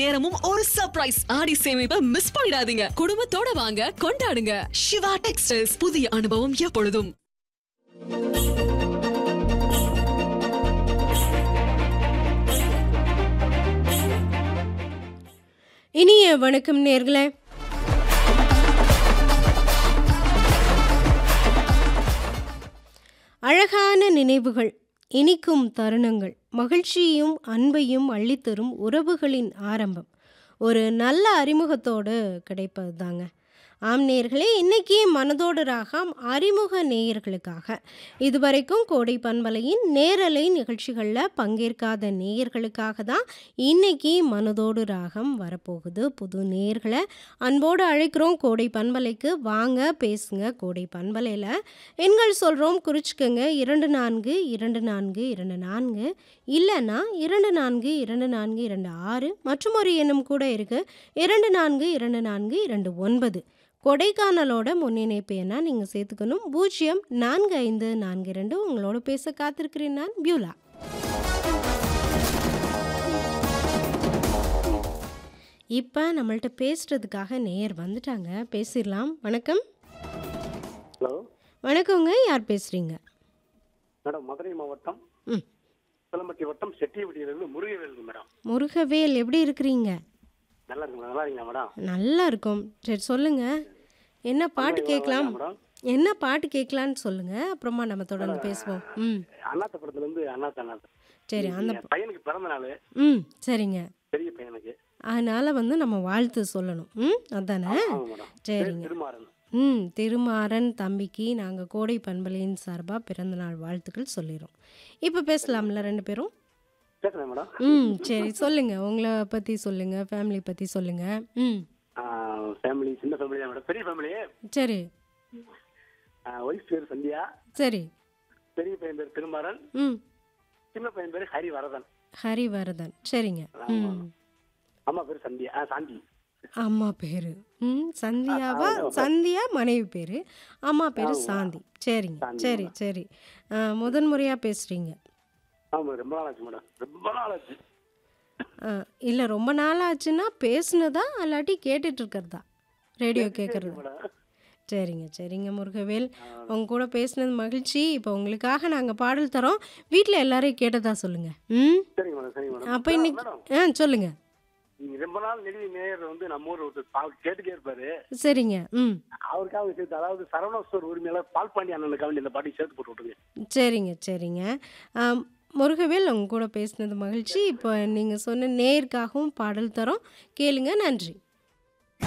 நேரமும் ஒரு சர்ப்ரைஸ் ஆடி சேமிப்பை மிஸ் பண்ணிடாதீங்க குடும்பத்தோட வாங்க கொண்டாடுங்க சிவா டெக்ஸ்டைல்ஸ் புதிய அனுபவம் எப்பொழுதும் இனிய வணக்கம் நேர்களே அழகான நினைவுகள் இனிக்கும் தருணங்கள் மகிழ்ச்சியும் அன்பையும் அள்ளித்தரும் உறவுகளின் ஆரம்பம் ஒரு நல்ல அறிமுகத்தோடு கிடைப்பது தாங்க ஆம் நேயர்களே இன்னைக்கு மனதோடு ராகம் அறிமுக நேயர்களுக்காக இதுவரைக்கும் கோடை பண்பலையின் நேரலை நிகழ்ச்சிகளில் பங்கேற்காத நேயர்களுக்காக தான் இன்னைக்கு மனதோடு ராகம் வரப்போகுது புது நேயர்களை அன்போடு அழைக்கிறோம் கோடை பண்பலைக்கு வாங்க பேசுங்க கோடை பண்பலையில் எண்கள் சொல்கிறோம் குறிச்சிக்கோங்க இரண்டு நான்கு இரண்டு நான்கு இரண்டு நான்கு இல்லைன்னா இரண்டு நான்கு இரண்டு நான்கு இரண்டு ஆறு மற்றும் ஒரு எண்ணும் கூட இருக்குது இரண்டு நான்கு இரண்டு நான்கு இரண்டு ஒன்பது கொடைக்கானலோட முன்னிணைப்பு என்ன நீங்கள் சேர்த்துக்கணும் பூஜ்ஜியம் நான்கு ஐந்து நான்கு இரண்டு உங்களோட பேச காத்திருக்கிறேன் நான் பியூலா இப்போ நம்மள்ட்ட பேசுறதுக்காக நேயர் வந்துட்டாங்க பேசிடலாம் வணக்கம் ஹலோ வணக்கங்க யார் பேசுறீங்க மேடம் மதுரை மாவட்டம் ம் சிலம்பட்டி வட்டம் செட்டியப்பட்டியிலிருந்து முருகவேல் மேடம் முருகவேல் எப்படி இருக்கிறீங்க நல்லா இருக்கு நல்லா இருக்கீங்களா மேடம் நல்லா இருக்கும் சரி சொல்லுங்க என்ன பாட்டு கேட்கலாம் மேடம் என்ன பாட்டு கேட்கலான்னு சொல்லுங்க அப்புறமா நம்ம தொடர்ந்து பேசுவோம் ம் அண்ணாத்த படத்துல இருந்து அண்ணாத்த அண்ணாத்த சரி அந்த என் பையனுக்கு பிறந்த நாள் ம் சரிங்க பெரிய பையனுக்கு அதனால வந்து நம்ம வாழ்த்து சொல்லணும் ம் அதானே ஆமா மேடம் சரிங்க திருமாறன் ம் திருமாறன் தம்பிக்கு நாங்கள் கோடை பண்பலையின் சார்பாக பிறந்தநாள் வாழ்த்துக்கள் சொல்லிடுறோம் இப்போ பேசலாம்ல ரெண்டு பேரும் பேசுறேன் மேடம் ம் சரி சொல்லுங்க உங்களை பற்றி சொல்லுங்க ஃபேமிலி பற்றி சொல்லுங்க ம் ஃபேமிலி சின்ன ஃபேமிலி தான் மேடம் பெரிய ஃபேமிலி சரி ஒய்ஃப் பேர் சந்தியா சரி பெரிய பையன் பேர் திருமாறன் ம் சின்ன பையன் பேர் ஹரிவரதன் ஹரிவரதன் சரிங்க ம் அம்மா பேர் சந்தியா ஆ, சாந்தி அம்மா பேரு ம் சந்தியாவா சந்தியா மனைவி பேரு அம்மா பேரு சாந்தி சரிங்க சரி சரி ஆ, முதன் முறையாக பேசுகிறீங்க ஆமா ரொம்ப நாள் ஆச்சு மேடம் ரொம்ப நாள் ஆச்சு இல்லை ரொம்ப நாள் ஆச்சுன்னா பேசுனதா இல்லாட்டி கேட்டுட்டு இருக்கிறதா ரேடியோ கேட்குறது மேடம் சரிங்க சரிங்க முருகவேல் உங்க கூட பேசுனது மகிழ்ச்சி இப்போ உங்களுக்காக நாங்கள் பாடல் தரோம் வீட்டில் எல்லாரையும் கேட்டதா சொல்லுங்க ம் சரிங்க மேடம் சரிங்க மேடம் அப்போ இன்னைக்கு ஆ சொல்லுங்க நீங்க ரொம்ப நாள் நெடுவி நேயர் வந்து நம்ம ஊர் ஒருத்தர் பா- கேட்டுட்டே இருப்பாரு சரிங்க ம் அவருக்காக சேர்த்து அதாவது சரவண ஸ்டோர் உரிமையாளர் பால்பாண்டி அண்ணனுக்காக வேண்டி இந்த பாட்டி சேர்த்து போட்டு விட்டுருங்க சரிங்க சரிங்க ஆம், முருகவேல் உங்க கூட பேசுனது மகிழ்ச்சி இப்போ நீங்கள் சொன்ன நேயருக்காகவும் பாடல் தரோம் கேளுங்க நன்றி